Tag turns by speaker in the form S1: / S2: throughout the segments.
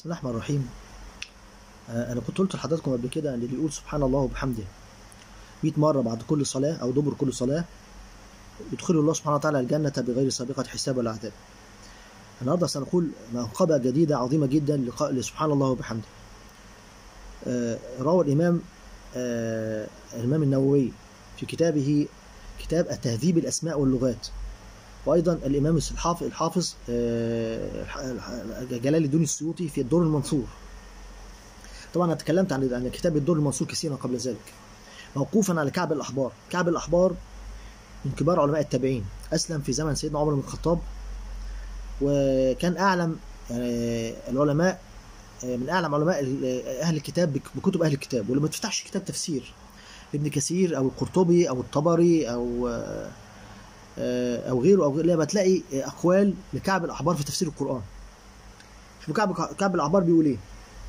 S1: بسم الله الرحمن الرحيم آه، انا كنت قلت لحضراتكم قبل كده ان اللي يقول سبحان الله وبحمده 100 مره بعد كل صلاه او دبر كل صلاه يدخل الله سبحانه وتعالى الجنه بغير سابقه حساب ولا عذاب النهارده سنقول منقبه جديده عظيمه جدا لق- لسبحان الله وبحمده آه، روى الامام آه، الامام النووي في كتابه كتاب التهذيب الاسماء واللغات وايضا الامام الحافظ الحافظ آه، الح- الح- جلال الدين السيوطي في الدور المنصور طبعا انا تكلمت عن عن كتاب الدور المنصور كثيرا قبل ذلك موقوفا على كعب الاحبار كعب الاحبار من كبار علماء التابعين اسلم في زمن سيدنا عمر بن الخطاب وكان اعلم آه، العلماء آه، من اعلم علماء ال- اهل الكتاب بك- بكتب اهل الكتاب ولما تفتحش كتاب تفسير ابن كثير او القرطبي او الطبري او آه، آه، او غيره او غيره لما تلاقي اقوال لكعب الاحبار في تفسير القران شوف كعب كعب الاحبار بيقول ايه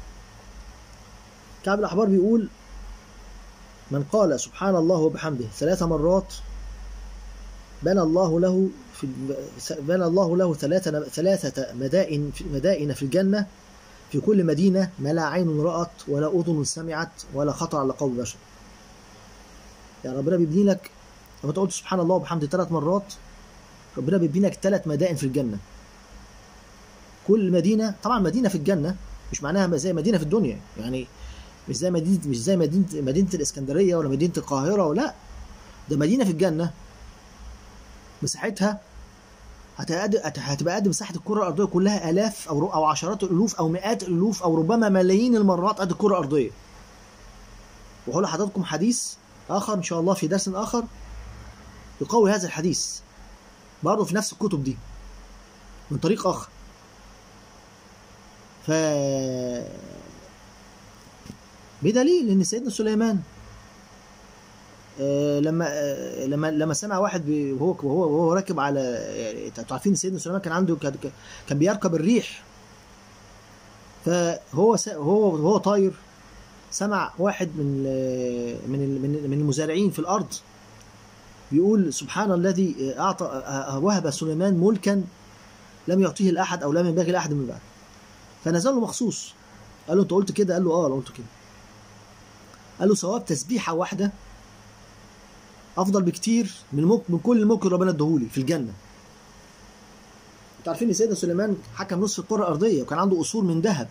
S1: كعب الاحبار بيقول من قال سبحان الله وبحمده ثلاث مرات بنى الله له في بنى الله له ثلاثة ثلاثة مدائن في مدائن في الجنة في كل مدينة ما لا عين رأت ولا أذن سمعت ولا خطر على قلب بشر. يعني ربنا بيبني لك لما أنت قلت سبحان الله وبحمده ثلاث مرات ربنا بيبني لك ثلاث مدائن في الجنة. كل مدينة طبعا مدينة في الجنة مش معناها زي مدينة في الدنيا يعني مش زي مدينة مش زي مدينة مدينة الإسكندرية ولا مدينة القاهرة ولا ده مدينة في الجنة مساحتها هتقد- هت- هتبقى قد مساحة الكرة الأرضية كلها آلاف أو رو- أو عشرات الألوف أو مئات الألوف أو ربما ملايين المرات قد الكرة الأرضية. وهقول لحضراتكم حديث آخر إن شاء الله في درس آخر يقوي هذا الحديث برضه في نفس الكتب دي من طريق آخر. ف بدليل ان سيدنا سليمان آه، لما آه، لما لما سمع واحد بي- وهو وهو وهو راكب على يعني انتوا عارفين إن سيدنا سليمان كان عنده كان كان بيركب الريح فهو س- هو وهو طاير سمع واحد من ال- من ال- من من المزارعين في الارض بيقول سبحان الذي اعطى آه، وهب سليمان ملكا لم يعطيه لاحد او لم ينبغي لاحد من بعد فنزل له مخصوص قال له انت قلت كده قال له اه انا قلت كده قال له ثواب تسبيحه واحده افضل بكتير من مك... من كل الملك اللي ربنا اداهولي في الجنه انتوا عارفين ان سيدنا سليمان حكم نصف الكره الارضيه وكان عنده قصور من ذهب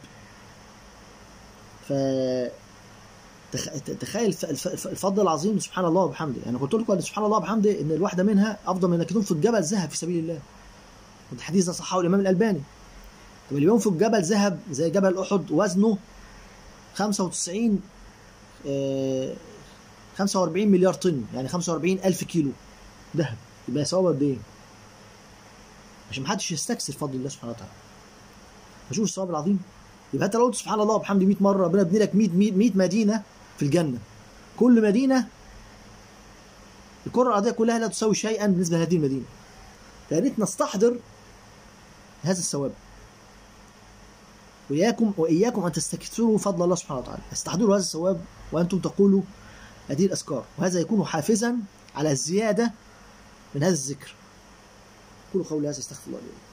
S1: ف تخ... تخيل الف... الف... الف- الفضل العظيم سبحان الله وبحمده يعني قلت لكم ان سبحان الله وبحمده ان الواحده منها افضل من انك تنفق جبل ذهب في سبيل الله الحديث ده صححه الامام الالباني طب اللي بينفق جبل ذهب زي جبل احد وزنه 95 آه، 45 مليار طن يعني 45 ألف كيلو ذهب يبقى ثوابه قد إيه؟ عشان محدش يستكثر فضل الله سبحانه وتعالى فشوف الثواب العظيم يبقى انت لو قلت سبحان الله وبحمده 100 مره ربنا يبني لك 100 100 100 مدينه في الجنه كل مدينه الكره الارضيه كلها لا تساوي شيئا بالنسبه لهذه المدينه فيا ريت نستحضر هذا الثواب وإياكم وإياكم أن تستكثروا فضل الله سبحانه وتعالى استحضروا هذا الثواب وأنتم تقولوا هذه الأذكار وهذا يكون حافزا على الزيادة من هذا الذكر قولوا قولي هذا استغفر الله لي ولكم.